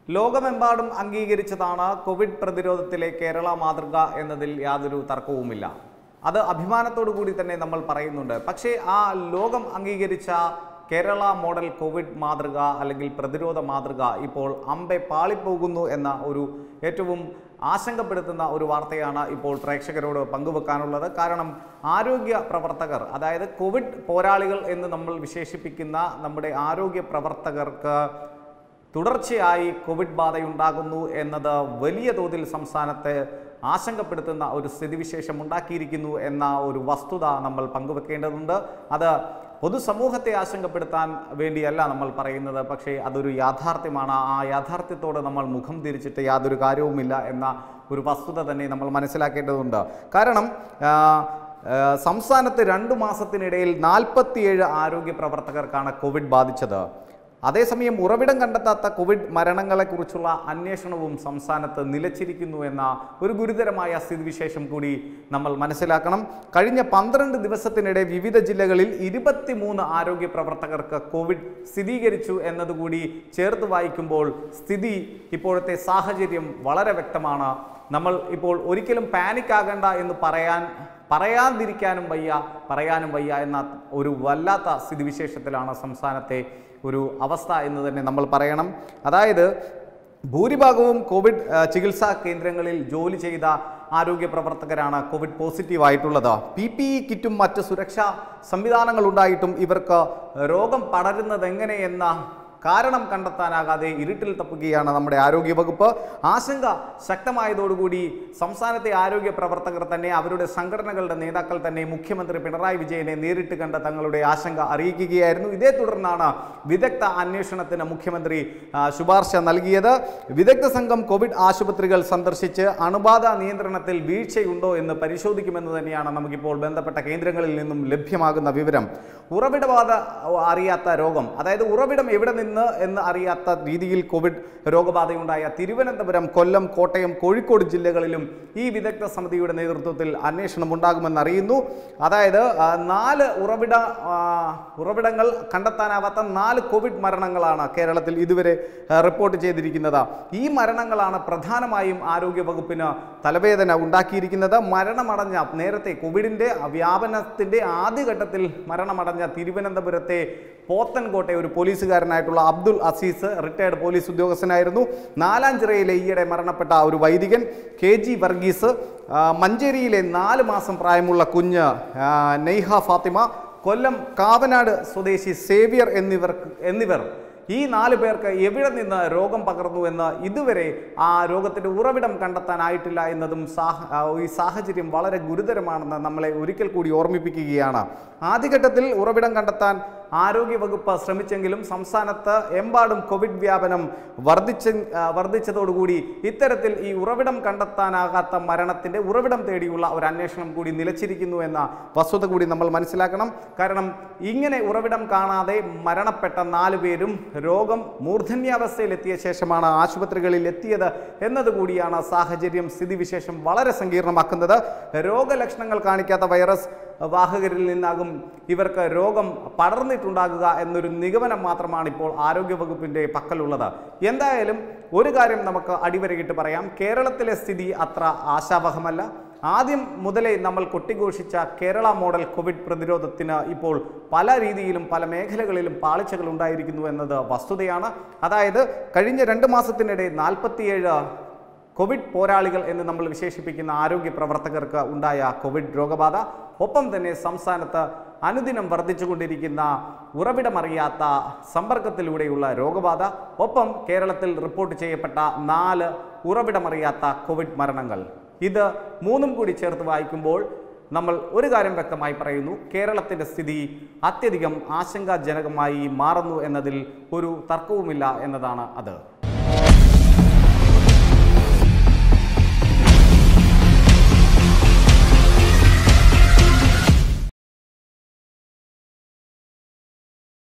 ലോകമെമ്പാടും അംഗീകരിച്ചതാണ് കോവിഡ് പ്രതിരോധത്തിലെ കേരള മാതൃക എന്നതിൽ യാതൊരു തർക്കവുമില്ല അത് അഭിമാനത്തോടു കൂടി തന്നെ നമ്മൾ പറയുന്നുണ്ട് പക്ഷേ ആ ലോകം അംഗീകരിച്ച കേരള മോഡൽ കോവിഡ് മാതൃക അല്ലെങ്കിൽ പ്രതിരോധ മാതൃക ഇപ്പോൾ അമ്പെ പാളിപ്പോകുന്നു എന്ന ഒരു ഏറ്റവും ആശങ്കപ്പെടുത്തുന്ന ഒരു വാർത്തയാണ് ഇപ്പോൾ പ്രേക്ഷകരോട് പങ്കുവെക്കാനുള്ളത് കാരണം ആരോഗ്യ പ്രവർത്തകർ അതായത് കോവിഡ് പോരാളികൾ എന്ന് നമ്മൾ വിശേഷിപ്പിക്കുന്ന നമ്മുടെ ആരോഗ്യ പ്രവർത്തകർക്ക് തുടർച്ചയായി കോവിഡ് ബാധയുണ്ടാകുന്നു എന്നത് വലിയ തോതിൽ സംസ്ഥാനത്തെ ആശങ്കപ്പെടുത്തുന്ന ഒരു സ്ഥിതിവിശേഷം ഉണ്ടാക്കിയിരിക്കുന്നു എന്ന ഒരു വസ്തുത നമ്മൾ പങ്കുവെക്കേണ്ടതുണ്ട് അത് പൊതുസമൂഹത്തെ ആശങ്കപ്പെടുത്താൻ വേണ്ടിയല്ല നമ്മൾ പറയുന്നത് പക്ഷേ അതൊരു യാഥാർത്ഥ്യമാണ് ആ യാഥാർത്ഥ്യത്തോട് നമ്മൾ മുഖം തിരിച്ചിട്ട് യാതൊരു കാര്യവുമില്ല എന്ന ഒരു വസ്തുത തന്നെ നമ്മൾ മനസ്സിലാക്കേണ്ടതുണ്ട് കാരണം ആ, ആ, സംസ്ഥാനത്ത് രണ്ടു മാസത്തിനിടയിൽ നാൽപ്പത്തിയേഴ് ആരോഗ്യ പ്രവർത്തകർക്കാണ് കോവിഡ് ബാധിച്ചത് അതേസമയം ഉറവിടം കണ്ടെത്താത്ത കോവിഡ് മരണങ്ങളെക്കുറിച്ചുള്ള അന്വേഷണവും സംസ്ഥാനത്ത് നിലച്ചിരിക്കുന്നു എന്ന ഒരു ഗുരുതരമായ സ്ഥിതിവിശേഷം കൂടി നമ്മൾ മനസ്സിലാക്കണം കഴിഞ്ഞ പന്ത്രണ്ട് ദിവസത്തിനിടെ വിവിധ ജില്ലകളിൽ ഇരുപത്തിമൂന്ന് ആരോഗ്യ പ്രവർത്തകർക്ക് കോവിഡ് സ്ഥിരീകരിച്ചു എന്നതുകൂടി ചേർത്ത് വായിക്കുമ്പോൾ സ്ഥിതി ഇപ്പോഴത്തെ സാഹചര്യം വളരെ വ്യക്തമാണ് നമ്മൾ ഇപ്പോൾ ഒരിക്കലും പാനിക് ആകേണ്ട എന്ന് പറയാൻ പറയാതിരിക്കാനും വയ്യ പറയാനും വയ്യ എന്ന ഒരു വല്ലാത്ത സ്ഥിതിവിശേഷത്തിലാണ് സംസ്ഥാനത്തെ ഒരു അവസ്ഥ എന്ന് തന്നെ നമ്മൾ പറയണം അതായത് ഭൂരിഭാഗവും കോവിഡ് ആ, ചികിത്സാ കേന്ദ്രങ്ങളിൽ ജോലി ചെയ്ത ആരോഗ്യ പ്രവർത്തകരാണ് കോവിഡ് പോസിറ്റീവ് ആയിട്ടുള്ളത് പി പി ഇ കിറ്റും മറ്റ് സുരക്ഷാ സംവിധാനങ്ങൾ ഉണ്ടായിട്ടും ഇവർക്ക് രോഗം പടരുന്നത് എങ്ങനെയെന്ന കാരണം കണ്ടെത്താനാകാതെ ഇരുട്ടിൽ തപ്പുകയാണ് നമ്മുടെ ആരോഗ്യവകുപ്പ് ആശങ്ക ശക്തമായതോടുകൂടി സംസ്ഥാനത്തെ ആരോഗ്യ പ്രവർത്തകർ തന്നെ അവരുടെ സംഘടനകളുടെ നേതാക്കൾ തന്നെ മുഖ്യമന്ത്രി പിണറായി വിജയനെ നേരിട്ട് കണ്ട് തങ്ങളുടെ ആശങ്ക അറിയിക്കുകയായിരുന്നു ഇതേ തുടർന്നാണ് വിദഗ്ധ അന്വേഷണത്തിന് മുഖ്യമന്ത്രി ആ, ശുപാർശ നൽകിയത് വിദഗ്ധ സംഘം കോവിഡ് ആശുപത്രികൾ സന്ദർശിച്ച് അണുബാധ നിയന്ത്രണത്തിൽ വീഴ്ചയുണ്ടോ എന്ന് പരിശോധിക്കുമെന്ന് തന്നെയാണ് നമുക്കിപ്പോൾ ബന്ധപ്പെട്ട കേന്ദ്രങ്ങളിൽ നിന്നും ലഭ്യമാകുന്ന വിവരം ഉറവിടബാധ അറിയാത്ത രോഗം അതായത് ഉറവിടം എവിടെ നിന്ന് എന്ന് അറിയാത്ത രീതിയിൽ കോവിഡ് രോഗബാധയുണ്ടായ തിരുവനന്തപുരം കൊല്ലം കോട്ടയം കോഴിക്കോട് ജില്ലകളിലും ഈ വിദഗ്ധ സമിതിയുടെ നേതൃത്വത്തിൽ അന്വേഷണം ഉണ്ടാകുമെന്ന് അറിയുന്നു അതായത് ആ, നാല് ഉറവിട ആ, ഉറവിടങ്ങൾ കണ്ടെത്താനാവാത്ത നാല് കോവിഡ് മരണങ്ങളാണ് കേരളത്തിൽ ഇതുവരെ ആ, റിപ്പോർട്ട് ചെയ്തിരിക്കുന്നത് ഈ മരണങ്ങളാണ് പ്രധാനമായും ആരോഗ്യ വകുപ്പിന് തലവേദന ഉണ്ടാക്കിയിരിക്കുന്നത് മരണമടഞ്ഞ നേരത്തെ കോവിഡിൻ്റെ വ്യാപനത്തിൻ്റെ ആദ്യഘട്ടത്തിൽ മരണമടഞ്ഞ തിരുവനന്തപുരത്തെ പോത്തൻകോട്ടെ ഒരു പോലീസുകാരനായിട്ടുള്ള അബ്ദുൾ അസീസ് റിട്ടയർഡ് പോലീസ് ഉദ്യോഗസ്ഥനായിരുന്നു നാലാഞ്ചിറയിലെ ഈയിടെ മരണപ്പെട്ട ഒരു വൈദികൻ കെ ജി വർഗീസ് ആ, മഞ്ചേരിയിലെ നാല് മാസം പ്രായമുള്ള കുഞ്ഞ് ആ, നെയ്ഹ ഫാത്തിമ കൊല്ലം കാവനാട് സ്വദേശി സേവിയർ എന്നിവർ എന്നിവർ ഈ നാല് പേർക്ക് എവിടെ നിന്ന് രോഗം പകർന്നു എന്ന് ഇതുവരെ ആ രോഗത്തിൻ്റെ ഉറവിടം കണ്ടെത്താനായിട്ടില്ല എന്നതും സാഹ ആ, ഈ സാഹചര്യം വളരെ ഗുരുതരമാണെന്ന് നമ്മളെ ഒരിക്കൽ കൂടി ഓർമ്മിപ്പിക്കുകയാണ് ആദ്യഘട്ടത്തിൽ ഉറവിടം കണ്ടെത്താൻ ആരോഗ്യവകുപ്പ് ശ്രമിച്ചെങ്കിലും സംസ്ഥാനത്ത് എമ്പാടും കോവിഡ് വ്യാപനം വർദ്ധിച്ച ആ, വർദ്ധിച്ചതോടുകൂടി ഇത്തരത്തിൽ ഈ ഉറവിടം കണ്ടെത്താനാകാത്ത മരണത്തിൻ്റെ ഉറവിടം തേടിയുള്ള ഒരു അന്വേഷണം കൂടി നിലച്ചിരിക്കുന്നു എന്ന വസ്തുത കൂടി നമ്മൾ മനസ്സിലാക്കണം കാരണം ഇങ്ങനെ ഉറവിടം കാണാതെ മരണപ്പെട്ട നാല് പേരും രോഗം മൂർധന്യാവസ്ഥയിലെത്തിയ ശേഷമാണ് ആശുപത്രികളിൽ എത്തിയത് എന്നതുകൂടിയാണ് സാഹചര്യം സ്ഥിതിവിശേഷം വളരെ സങ്കീർണമാക്കുന്നത് രോഗലക്ഷണങ്ങൾ കാണിക്കാത്ത വൈറസ് വാഹകരിൽ നിന്നാകും ഇവർക്ക് രോഗം പടർന്നിട്ടുണ്ടാകുക എന്നൊരു നിഗമനം മാത്രമാണ് ഇപ്പോൾ ആരോഗ്യവകുപ്പിൻ്റെ പക്കലുള്ളത് എന്തായാലും ഒരു കാര്യം നമുക്ക് അടിവരയിട്ട് പറയാം കേരളത്തിലെ സ്ഥിതി അത്ര ആശാവഹമല്ല ആദ്യം മുതലേ നമ്മൾ കൊട്ടിഘോഷിച്ച കേരള മോഡൽ കോവിഡ് പ്രതിരോധത്തിന് ഇപ്പോൾ പല രീതിയിലും പല മേഖലകളിലും പാളിച്ചകൾ ഉണ്ടായിരിക്കുന്നു എന്നത് വസ്തുതയാണ് അതായത് കഴിഞ്ഞ രണ്ട് മാസത്തിനിടെ നാൽപ്പത്തിയേഴ് കോവിഡ് പോരാളികൾ എന്ന് നമ്മൾ വിശേഷിപ്പിക്കുന്ന ആരോഗ്യ പ്രവർത്തകർക്ക് ഉണ്ടായ കോവിഡ് രോഗബാധ ഒപ്പം തന്നെ സംസ്ഥാനത്ത് അനുദിനം വർദ്ധിച്ചുകൊണ്ടിരിക്കുന്ന ഉറവിടമറിയാത്ത സമ്പർക്കത്തിലൂടെയുള്ള രോഗബാധ ഒപ്പം കേരളത്തിൽ റിപ്പോർട്ട് ചെയ്യപ്പെട്ട നാല് ഉറവിടമറിയാത്ത കോവിഡ് മരണങ്ങൾ ഇത് മൂന്നും കൂടി ചേർത്ത് വായിക്കുമ്പോൾ നമ്മൾ ഒരു കാര്യം വ്യക്തമായി പറയുന്നു കേരളത്തിൻ്റെ സ്ഥിതി അത്യധികം ആശങ്കാജനകമായി മാറുന്നു എന്നതിൽ ഒരു തർക്കവുമില്ല എന്നതാണ് അത്